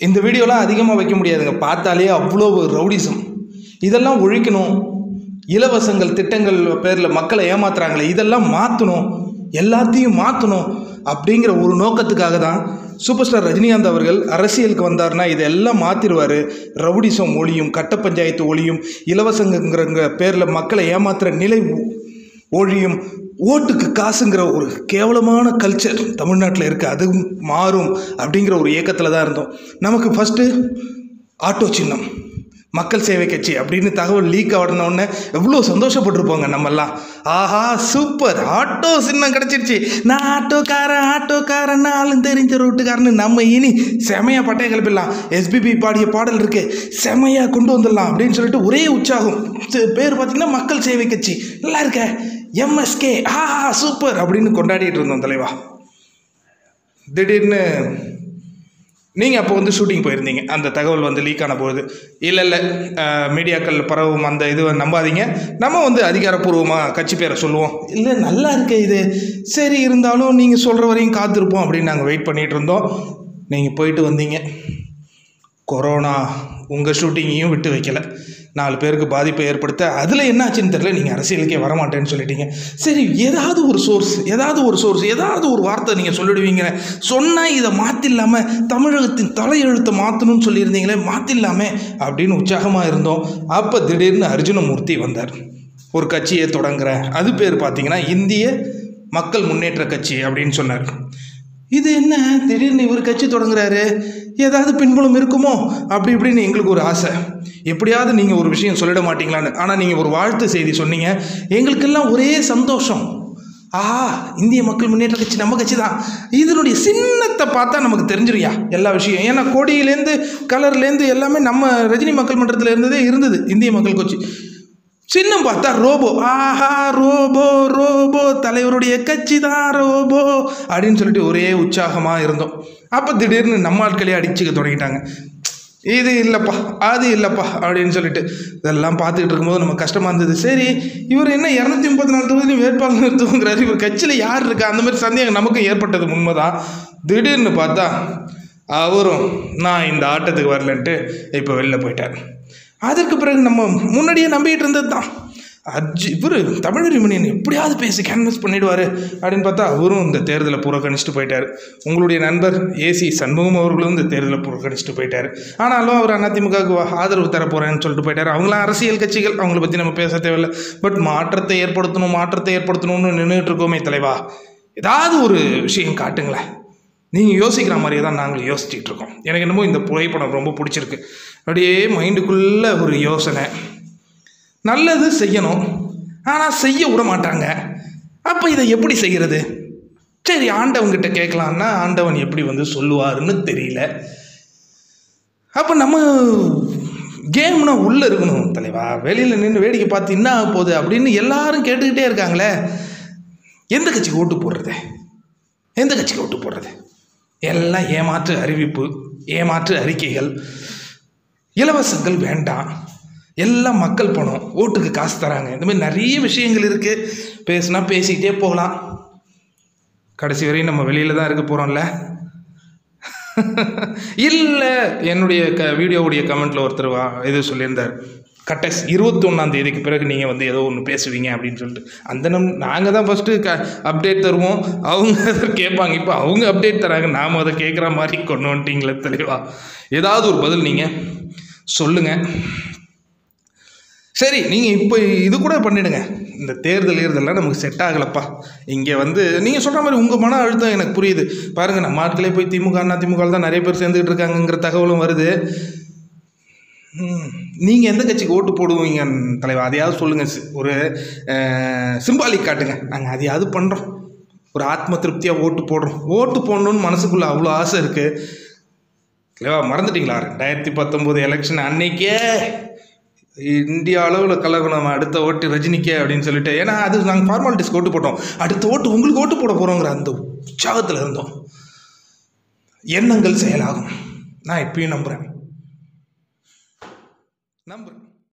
இந்த வீடியோலாம் அதிகமாக வைக்க முடியாதுங்க பார்த்தாலே அவ்வளோ ரவுடிசம் இதெல்லாம் ஒழிக்கணும் இலவசங்கள் திட்டங்கள் பேரில் மக்களை ஏமாத்துறாங்களே இதெல்லாம் மாற்றணும் எல்லாத்தையும் மாற்றணும் அப்படிங்கிற ஒரு நோக்கத்துக்காக தான் சூப்பர் ஸ்டார் ரஜினிகாந்த் அவர்கள் அரசியலுக்கு வந்தார்னா இதெல்லாம் மாற்றிடுவார் ரவுடிசம் ஒழியும் கட்ட பஞ்சாயத்து ஒழியும் இலவசங்கிற பேரில் மக்களை ஏமாத்துற நிலை ஒ- ஒழியும் ஓட்டுக்கு காசுங்கிற ஒரு கேவலமான கல்ச்சர் தமிழ்நாட்டில் இருக்குது அதுவும் மாறும் அப்படிங்கிற ஒரு இயக்கத்தில் தான் இருந்தோம் நமக்கு ஃபஸ்ட்டு ஆட்டோ சின்னம் மக்கள் சேவை கட்சி அப்படின்னு தகவல் லீக் ஆடினோடனே எவ்வளோ சந்தோஷப்பட்டிருப்போங்க நம்மெல்லாம் ஆஹா சூப்பர் ஆட்டோ சின்னம் கிடச்சிருச்சு நான் ஆட்டோக்காரன் ஆட்டோக்காரன் ஆளும் தெரிஞ்ச ரோட்டுக்காரன்னு நம்ம இனி செமையாக பட்டைய கிளப்பிடலாம் எஸ்பிபி பாடிய பாடல் இருக்கு செமையாக கொண்டு வந்துடலாம் அப்படின்னு சொல்லிட்டு ஒரே உற்சாகம் சே- பேர் பார்த்தீங்கன்னா மக்கள் சேவை கட்சி நல்லா இருக்க எம்எஸ்கே ஆஹா சூப்பர் அப்படின்னு கொண்டாடிட்டு இருந்தோம் தலைவா திடீர்னு நீங்கள் அப்போ வந்து ஷூட்டிங் போயிருந்தீங்க அந்த தகவல் வந்து லீக் ஆன பொழுது இல்லை இல்லை மீடியாக்கள் பரவும் அந்த இதுவை நம்பாதீங்க நம்ம வந்து அதிகாரப்பூர்வமாக கட்சி பேரை சொல்லுவோம் இல்லை நல்லா இருக்கு இது சரி இருந்தாலும் நீங்கள் சொல்கிற வரையும் காத்திருப்போம் அப்படின்னு நாங்கள் வெயிட் பண்ணிகிட்டு இருந்தோம் நீங்கள் போயிட்டு வந்தீங்க கொரோனா உங்கள் ஷூட்டிங்கையும் விட்டு வைக்கல நாலு பேருக்கு பாதிப்பை ஏற்படுத்த அதில் என்னாச்சுன்னு தெரியல நீங்கள் அரசியலுக்கே வரமாட்டேன்னு சொல்லிட்டீங்க சரி ஏதாவது ஒரு சோர்ஸ் ஏதாவது ஒரு சோர்ஸ் ஏதாவது ஒரு வார்த்தை நீங்கள் சொல்லிடுவீங்க சொன்னால் இதை மாற்றில்லாமல் தமிழகத்தின் தலையெழுத்தை மாற்றணும்னு சொல்லியிருந்தீங்களே மாற்றில்லாமே அப்படின்னு உற்சாகமாக இருந்தோம் அப்போ திடீர்னு அர்ஜுனமூர்த்தி வந்தார் ஒரு கட்சியை தொடங்குறேன் அது பேர் பார்த்தீங்கன்னா இந்திய மக்கள் முன்னேற்ற கட்சி அப்படின்னு சொன்னார் இது என்ன திடீர்னு இவர் கட்சி தொடங்குறாரு ஏதாவது பின்புலம் இருக்குமோ அப்படி இப்படின்னு எங்களுக்கு ஒரு ஆசை எப்படியாவது நீங்கள் ஒரு விஷயம் சொல்லிட மாட்டீங்களான்னு ஆனால் நீங்கள் ஒரு வாழ்த்து செய்தி சொன்னீங்க எங்களுக்கெல்லாம் ஒரே சந்தோஷம் ஆஹா இந்திய மக்கள் முன்னேற்ற கட்சி நம்ம கட்சி தான் இதனுடைய சின்னத்தை பார்த்தா நமக்கு தெரிஞ்சிருயா எல்லா விஷயம் ஏன்னா கொடியிலேருந்து கலர்லேருந்து எல்லாமே நம்ம ரஜினி மக்கள் மன்றத்தில் இருந்ததே இருந்தது இந்திய மக்கள் கட்சி சின்னம் பார்த்தா ரோபோ ஆஹா ரோபோ ரோபோ தலைவருடைய கட்சி தான் ரோபோ அப்படின்னு சொல்லிட்டு ஒரே உற்சாகமாக இருந்தோம் அப்போ திடீர்னு நம்ம ஆட்களே அடிச்சுக்க தொடங்கிட்டாங்க இது இல்லைப்பா அது இல்லைப்பா அப்படின்னு சொல்லிட்டு இதெல்லாம் பார்த்துக்கிட்டு இருக்கும்போது நம்ம கஷ்டமாக இருந்தது சரி இவர் என்ன இரநூத்தி முப்பத்தி நாலு தொகுதியிலும் வேட்பாளர் நிறுத்துங்கிறாரு இவர் கட்சியில் யார் இருக்கா அந்த மாதிரி சந்தேகம் நமக்கும் ஏற்பட்டது உண்மைதான் திடீர்னு பார்த்தா அவரும் நான் இந்த ஆட்டத்துக்கு வரலன்ட்டு இப்போ வெளில போயிட்டார் அதற்கு பிறகு நம்ம முன்னாடியே நம்பிக்கிட்டு இருந்தது தான் அஜி இவர் தமிழறி மணியன் எப்படியாவது பேசி கேன்வஸ் பண்ணிடுவார் அப்படின்னு பார்த்தா அவரும் இந்த தேர்தலை புறக்கணிச்சுட்டு போயிட்டார் உங்களுடைய நண்பர் ஏசி சண்முகம் அவர்களும் இந்த தேர்தலை புறக்கணிச்சுட்டு போயிட்டார் ஆனாலும் அவர் அதிமுகவுக்கு ஆதரவு தர போகிறேன்னு சொல்லிட்டு போயிட்டார் அவங்களாம் அரசியல் கட்சிகள் அவங்கள பற்றி நம்ம பேச தேவையில்லை பட் மாற்றத்தை ஏற்படுத்தணும் மாற்றத்தை ஏற்படுத்தணும்னு நின்றுட்டு இருக்கோமே தலைவா ஏதாவது ஒரு விஷயம் காட்டுங்களேன் நீங்கள் யோசிக்கிற மாதிரியே தான் நாங்கள் யோசிச்சுட்டு இருக்கோம் எனக்கு என்னமோ இந்த புகைப்படம் ரொம்ப பிடிச்சிருக்கு அப்படியே மைண்டுக்குள்ளே ஒரு யோசனை நல்லது செய்யணும் ஆனால் செய்ய விட மாட்டாங்க அப்போ இதை எப்படி செய்கிறது சரி ஆண்டவன்கிட்ட கேட்கலான்னா ஆண்டவன் எப்படி வந்து சொல்லுவாருன்னு தெரியல அப்போ நம்ம கேம்னா உள்ளே இருக்கணும் தலைவா வெளியில் நின்று வேடிக்கை பார்த்து என்ன ஆக போகுது அப்படின்னு எல்லாரும் கேட்டுக்கிட்டே இருக்காங்களே எந்த கட்சிக்கு ஓட்டு போடுறது எந்த கட்சிக்கு ஓட்டு போடுறது எல்லாம் ஏமாற்று அறிவிப்பு ஏமாற்று அறிக்கைகள் இலவசங்கள் வேண்டாம் எல்லாம் மக்கள் பணம் ஓட்டுக்கு காசு தராங்க இந்த மாதிரி நிறைய விஷயங்கள் இருக்குது பேசுனா பேசிக்கிட்டே போகலாம் கடைசி வரையும் நம்ம வெளியில் தான் இருக்க போகிறோம்ல இல்லை என்னுடைய க வீடியோவுடைய கமெண்ட்டில் ஒருத்தர் வா இது சொல்லியிருந்தார் கட்டஸ் இருபத்தி ஒன்றாம் தேதிக்கு பிறகு நீங்கள் வந்து ஏதோ ஒன்று பேசுவீங்க அப்படின்னு சொல்லிட்டு அந்த நம் நாங்கள் தான் ஃபஸ்ட்டு க அப்டேட் தருவோம் அவங்க அதை கேட்பாங்க இப்போ அவங்க அப்டேட் தராங்க நாம் அதை கேட்குற மாதிரி கொண்டு வந்துட்டீங்களே தெளிவா ஏதாவது ஒரு பதில் நீங்கள் சொல்லுங்கள் சரி நீங்கள் இப்போ இது கூட பண்ணிடுங்க இந்த தேர்தல் தேர்தலில் நமக்கு செட் ஆகலப்பா இங்கே வந்து நீங்கள் சொல்கிற மாதிரி உங்கள் மன அழுத்தம் எனக்கு புரியுது பாருங்கள் நம்ம ஆட்களே போய் திமுக அண்ணா திமுக தான் நிறைய பேர் சேர்ந்துக்கிட்டு இருக்காங்கங்கிற தகவலும் வருது நீங்கள் எந்த கட்சிக்கு ஓட்டு போடுவீங்க தலைவா அதையாவது சொல்லுங்கள் ஒரு சிம்பாலிக் காட்டுங்க நாங்கள் அதையாவது பண்ணுறோம் ஒரு ஆத்ம திருப்தியாக ஓட்டு போடுறோம் ஓட்டு போடணும்னு மனசுக்குள்ளே அவ்வளோ ஆசை இருக்குது இல்லைவா மறந்துட்டீங்களா ரெண்டாயிரத்தி பத்தொம்போது எலெக்ஷன் அன்னைக்கே இந்தியா அளவில் கலக்கணும் அடுத்த ஓட்டு ரஜினிக்கே அப்படின்னு சொல்லிட்டு ஏன்னா அது நாங்கள் ஃபார்மாலிட்டிஸ்க்கு ஓட்டு போட்டோம் அடுத்த ஓட்டு உங்களுக்கு ஓட்டு போட போகிறோங்கிற அந்த உற்சாகத்தில் இருந்தோம் எண்ணங்கள் செயலாகும் நான் இப்பயும் நம்புகிறேன்